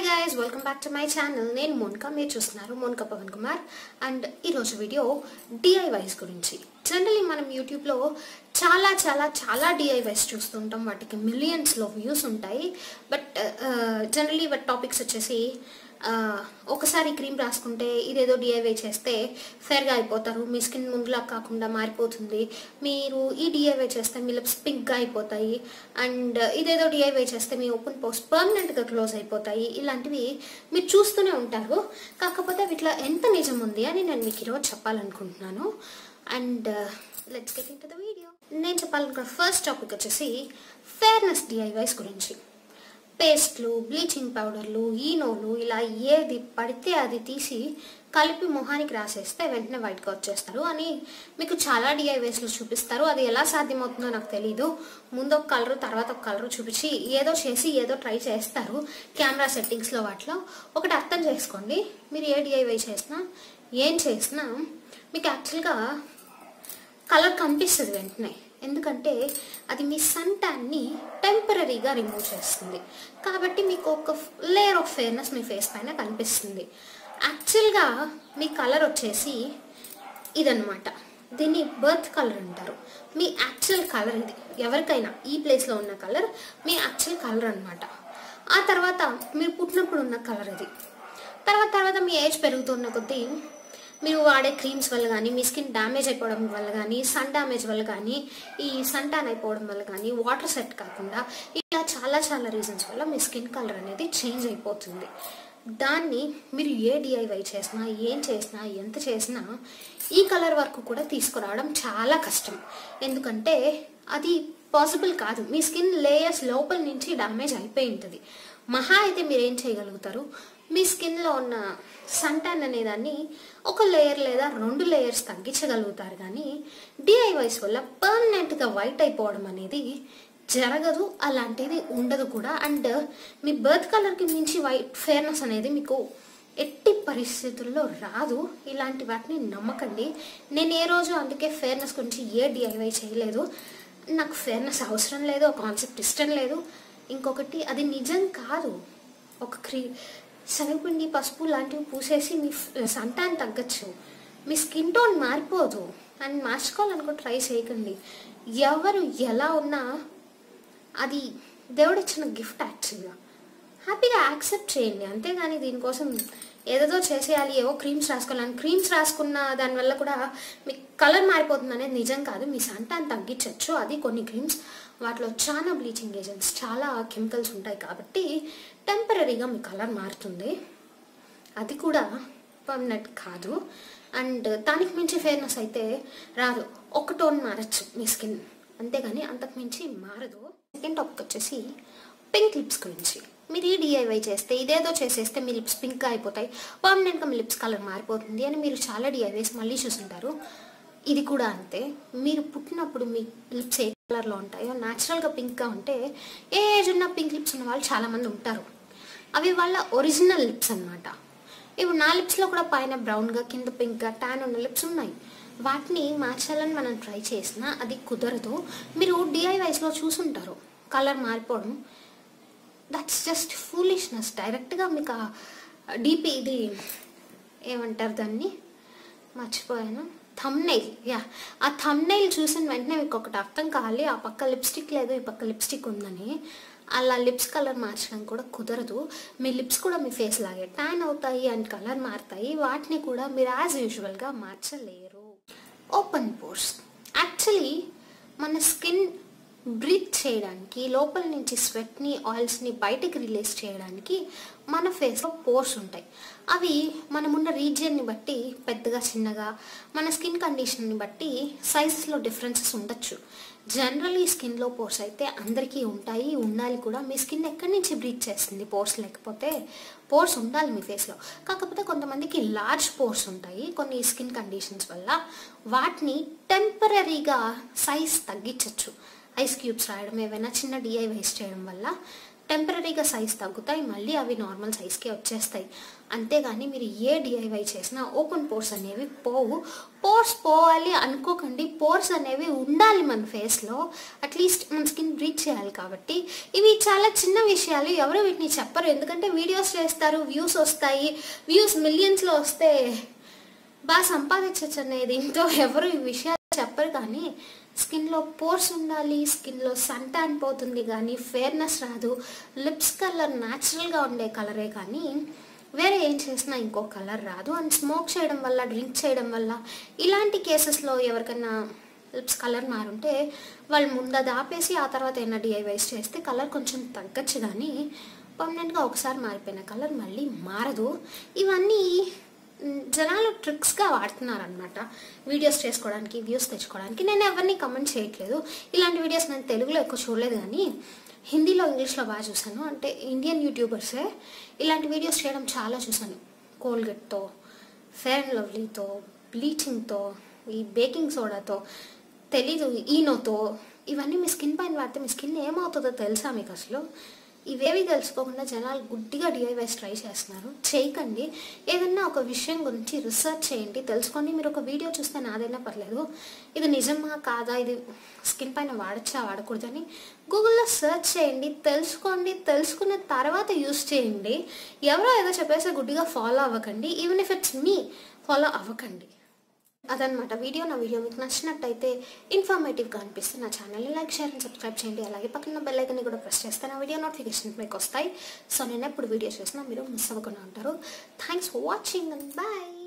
guys welcome back to my channel నేను మోనికా మీరు చూస్తున్నారు మోనికా పవన్ కుమార్ అండ్ ఈరోజు వీడియో డిఐవైస్ గురించి జనరలీ మనం యూట్యూబ్లో చాలా చాలా చాలా డిఐవైస్ చూస్తుంటాం వాటికి మిలియన్స్లో వ్యూస్ ఉంటాయి బట్ జనరలీ వాటి టాపిక్స్ వచ్చేసి ఆ, ఒకసారి క్రీమ్ రాసుకుంటే ఇదేదో డిఐవై చేస్తే ఫేర్గా అయిపోతారు మీ స్కిన్ ముందులా కాకుండా మారిపోతుంది మీరు ఈ డిఐవై చేస్తే మీ లిప్స్ పింక్గా అయిపోతాయి అండ్ ఇదేదో డిఐవై చేస్తే మీ ఓపెన్ పోస్ట్ పర్మనెంట్గా క్లోజ్ అయిపోతాయి ఇలాంటివి మీరు చూస్తూనే ఉంటారు కాకపోతే వీటిలో ఎంత నిజం ఉంది అని నేను మీకు ఈరోజు చెప్పాలనుకుంటున్నాను and let's get into the video నేను చెప్పాలనుకున్న ఫస్ట్ టాపిక్ వచ్చేసి ఫేర్నెస్ డిఐవైస్ గురించి పేస్ట్లు బ్లీచింగ్ పౌడర్లు ఈనోలు ఇలా ఏది పడితే అది తీసి కలిపి మొహానికి రాసేస్తే వెంటనే వైట్గా వచ్చేస్తారు అని మీకు చాలా డిఐవేస్లో చూపిస్తారు అది ఎలా సాధ్యమవుతుందో నాకు తెలీదు ముందు ఒక కలర్ తర్వాత ఒక కలర్ చూపించి ఏదో చేసి ఏదో ట్రై చేస్తారు కెమెరా సెట్టింగ్స్లో వాటిలో ఒకటి అర్థం చేసుకోండి మీరు ఏ డిఐవై చేసినా ఏం చేసినా మీకు యాక్చువల్గా కలర్ కనిపిస్తుంది వెంటనే ఎందుకంటే అది మీ సన్ ట్యాన్ని టెంపరీగా రిమూవ్ చేస్తుంది కాబట్టి మీకు ఒక లేయర్ ఆఫ్ ఫేర్నెస్ మీ ఫేస్ పైన కనిపిస్తుంది యాక్చువల్గా మీ కలర్ వచ్చేసి ఇదనమాట దీన్ని బర్త్ కలర్ అంటారు మీ యాక్చువల్ కలర్ ఇది ఎవరికైనా ఈ ప్లేస్లో ఉన్న కలర్ మీ యాక్చువల్ కలర్ అనమాట ఆ తర్వాత మీరు పుట్టినప్పుడు ఉన్న కలర్ ఇది తర్వాత తర్వాత మీ ఏజ్ పెరుగుతున్న కొద్దీ మీరు వాడే క్రీమ్స్ వల్ల కానీ మీ స్కిన్ డ్యామేజ్ అయిపోవడం వల్ల కానీ సన్ డ్యామేజ్ వల్ల కానీ ఈ సన్ ట్యాన్ అయిపోవడం వల్ల కానీ వాటర్ సెట్ కాకుండా ఇలా చాలా చాలా రీజన్స్ వల్ల మీ స్కిన్ కలర్ అనేది చేంజ్ అయిపోతుంది దాన్ని మీరు ఏ డిఐవై చేసినా ఏం చేసినా ఎంత చేసినా ఈ కలర్ వరకు కూడా తీసుకురావడం చాలా కష్టం ఎందుకంటే అది పాసిబుల్ కాదు మీ స్కిన్ లేయర్స్ లోపల నుంచి డ్యామేజ్ అయిపోయి ఉంటుంది మహా అయితే మీరు ఏం చేయగలుగుతారు మీ స్కిన్లో ఉన్న సంటాన్ అనేదాన్ని ఒక లేయర్ లేదా రెండు లేయర్స్ తగ్గించగలుగుతారు కానీ డిఐవైస్ వల్ల పర్మనెంట్గా వైట్ అయిపోవడం అనేది జరగదు అలాంటిది ఉండదు కూడా అండ్ మీ బర్త్ కలర్కి మించి వైట్ ఫేర్నెస్ అనేది మీకు ఎట్టి పరిస్థితుల్లో రాదు ఇలాంటి వాటిని నమ్మకండి నేను ఏ రోజు అందుకే ఫేర్నెస్ గురించి ఏ డిఐవై చేయలేదు నాకు ఫేర్నెస్ అవసరం లేదు ఒక కాన్సెప్ట్ ఇష్టం లేదు ఇంకొకటి అది నిజం కాదు ఒక క్రీ శనగపిండి పసుపు లాంటివి పూసేసి మీ సంతాన్ని తగ్గచ్చు మీ స్కిన్ టోన్ మారిపోదు అండ్ మార్చుకోవాలనుకో ట్రై చేయకండి ఎవరు ఎలా ఉన్నా అది దేవుడిచ్చిన గిఫ్ట్ యాక్చువల్గా హ్యాపీగా యాక్సెప్ట్ చేయండి అంతేగాని దీనికోసం ఏదేదో చేసేయాలి ఏవో క్రీమ్స్ రాసుకోవాలని క్రీమ్స్ రాసుకున్న దానివల్ల కూడా మీ కలర్ మారిపోతుంది అనేది నిజం కాదు మీ సంటాన్ని తగ్గించవచ్చు అది కొన్ని క్రీమ్స్ వాటిలో చాలా బ్లీచింగ్ ఏజెంట్స్ చాలా కెమికల్స్ ఉంటాయి కాబట్టి టెంపరీగా మీ కలర్ మారుతుంది అది కూడా పర్మనెంట్ కాదు అండ్ దానికి మించి ఫేర్నెస్ అయితే రాదు ఒక టోన్ మారచ్చు మీ స్కిన్ అంతేగాని అంతకు మించి మారదు సెకండ్ టాపిక్ వచ్చేసి పింక్ లిప్స్ గురించి మీరు ఈ డిఐవై చేస్తే ఇదేదో చేసేస్తే మీ లిప్స్ పింక్గా అయిపోతాయి పర్మనెంట్గా మీ లిప్స్ కలర్ మారిపోతుంది అని మీరు చాలా డిఐవైస్ మళ్ళీ చూసుంటారు ఇది కూడా అంతే మీరు పుట్టినప్పుడు మీ లిప్స్ ఏ కలర్లో ఉంటాయో న్యాచురల్గా పింక్గా ఉంటే ఏ ఏజ్ ఉన్న పింక్ లిప్స్ ఉన్న వాళ్ళు చాలామంది ఉంటారు అవి వాళ్ళ ఒరిజినల్ లిప్స్ అన్నమాట ఇప్పుడు నా లిప్స్లో కూడా పైన బ్రౌన్గా కింద పింక్గా ట్యాన్ ఉన్న లిప్స్ ఉన్నాయి వాటిని మార్చాలని మనం ట్రై చేసినా అది కుదరదు మీరు డిఐవైస్లో చూసుంటారు కలర్ మారిపోవడం దట్స్ జస్ట్ ఫూలిష్నెస్ డైరెక్ట్గా మీకు ఆ డీపీ ఇది ఏమంటారు దాన్ని మర్చిపోయాను థమ్నైల్ యా ఆ థమ్నైల్ చూసిన వెంటనే మీకు ఒకటి అర్థం కావాలి ఆ పక్క లిప్స్టిక్ లేదు ఈ పక్క లిప్స్టిక్ ఉందని అలా లిప్స్ కలర్ మార్చడం కూడా కుదరదు మీ లిప్స్ కూడా మీ ఫేస్ లాగే ట్యాన్ అవుతాయి అండ్ కలర్ మారుతాయి వాటిని కూడా మీరు యాజ్ యూజువల్గా మార్చలేరు ఓపెన్ పోర్స్ యాక్చువల్లీ మన స్కిన్ బ్రీత్ చేయడానికి లోపల నుంచి స్వెట్ని ఆయిల్స్ని బయటకు రిలీజ్ చేయడానికి మన ఫేస్లో పోర్స్ ఉంటాయి అవి మనమున్న రీజియన్ని బట్టి పెద్దగా చిన్నగా మన స్కిన్ కండిషన్ని బట్టి సైజెస్లో డిఫరెన్సెస్ ఉండొచ్చు జనరలీ స్కిన్లో పోర్స్ అయితే అందరికీ ఉంటాయి ఉండాలి కూడా మీ స్కిన్ ఎక్కడి నుంచి బ్రీత్ చేస్తుంది పోర్స్ లేకపోతే పోర్స్ ఉండాలి మీ ఫేస్లో కాకపోతే కొంతమందికి లార్జ్ పోర్స్ ఉంటాయి కొన్ని స్కిన్ కండిషన్స్ వల్ల వాటిని టెంపరీగా సైజ్ తగ్గించవచ్చు ఐస్ క్యూబ్స్ రాయడం ఏవైనా చిన్న డిఐవైస్ చేయడం వల్ల టెంపరీగా సైజ్ తగ్గుతాయి మళ్ళీ అవి నార్మల్ సైజ్కే వచ్చేస్తాయి అంతేగాని మీరు ఏ డిఐవై చేసినా ఓపెన్ పోర్స్ అనేవి పోవు పోర్స్ పోవాలి అనుకోకండి పోర్స్ అనేవి ఉండాలి మన ఫేస్లో అట్లీస్ట్ మన స్కిన్ బ్రీచ్ చేయాలి కాబట్టి ఇవి చాలా చిన్న విషయాలు ఎవరు వీటిని చెప్పరు ఎందుకంటే వీడియోస్ చేస్తారు వ్యూస్ వస్తాయి వ్యూస్ మిలియన్స్లో వస్తే బాగా సంపాదించవచ్చు అనే దీంతో ఎవరు ఈ విషయాలు చెప్పరు కానీ స్కిన్లో పోర్స్ ఉండాలి స్కిన్లో సన్ ట్యాన్ పోతుంది కానీ ఫేర్నెస్ రాదు లిప్స్ కలర్ న్యాచురల్గా ఉండే కలరే కానీ వేరే ఏం చేసినా ఇంకో కలర్ రాదు అండ్ స్మోక్ చేయడం వల్ల డ్రింక్ చేయడం వల్ల ఇలాంటి కేసెస్లో ఎవరికైనా లిప్స్ కలర్ మారుంటే వాళ్ళు ముందు అది ఆపేసి ఆ తర్వాత ఏమైనా డిఐవైస్ చేస్తే కలర్ కొంచెం తగ్గచ్చు కానీ పర్మనెంట్గా ఒకసారి మారిపోయిన కలర్ మళ్ళీ మారదు ఇవన్నీ మ్, జనాలు ట్రిక్స్గా వాడుతున్నారు అనమాట వీడియోస్ చేసుకోవడానికి వ్యూస్ తెచ్చుకోవడానికి నేను ఎవరిని కమెంట్ చేయట్లేదు ఇలాంటి వీడియోస్ నేను తెలుగులో ఎక్కువ చూడలేదు కానీ హిందీలో ఇంగ్లీష్లో బాగా చూసాను అంటే ఇండియన్ యూట్యూబర్సే ఇలాంటి వీడియోస్ చేయడం చాలా చూసాను కోల్గేట్తో ఫేర్ అండ్ లవ్లీతో బ్లీచింగ్తో ఈ బేకింగ్ సోడాతో తెలీదు ఈనోతో ఇవన్నీ మీ స్కిన్ పైన వాడితే మీ స్కిన్ ఏమవుతుందో తెలుసా మీకు అసలు ఇవేవి తెలుసుకోకుండా జనాలు గుడ్డిగా డిఐవైస్ ట్రై చేస్తున్నారు చేయకండి ఏదన్నా ఒక విషయం గురించి రీసెర్చ్ చేయండి తెలుసుకోండి మీరు ఒక వీడియో చూస్తే నాదైనా పర్లేదు ఇది నిజమా కాదా ఇది స్కిన్ పైన వాడచ్చా వాడకూడదని గూగుల్లో సెర్చ్ చేయండి తెలుసుకోండి తెలుసుకున్న తర్వాత యూస్ చేయండి ఎవరో ఏదో చెప్పేసి గుడ్డిగా ఫాలో అవ్వకండి ఈవెన్ ఇఫ్ ఇట్స్ మీ ఫాలో అవ్వకండి అదనమాట వీడియో నా వీడియో మీకు నచ్చినట్టయితే ఇన్ఫర్మేటివ్గా అనిపిస్తే నా ఛానల్ని లైక్ షేర్ అండ్ సబ్స్క్రైబ్ చేయండి అలాగే పక్కన బెల్ ఐకన్ని కూడా ప్రెస్ చేస్తే నా వీడియో నోటిఫికేషన్ మీకు వస్తాయి సో నేను ఎప్పుడు వీడియో చేసినా మీరు మిస్ అవ్వకుండా ఉంటారు thanks for watching and bye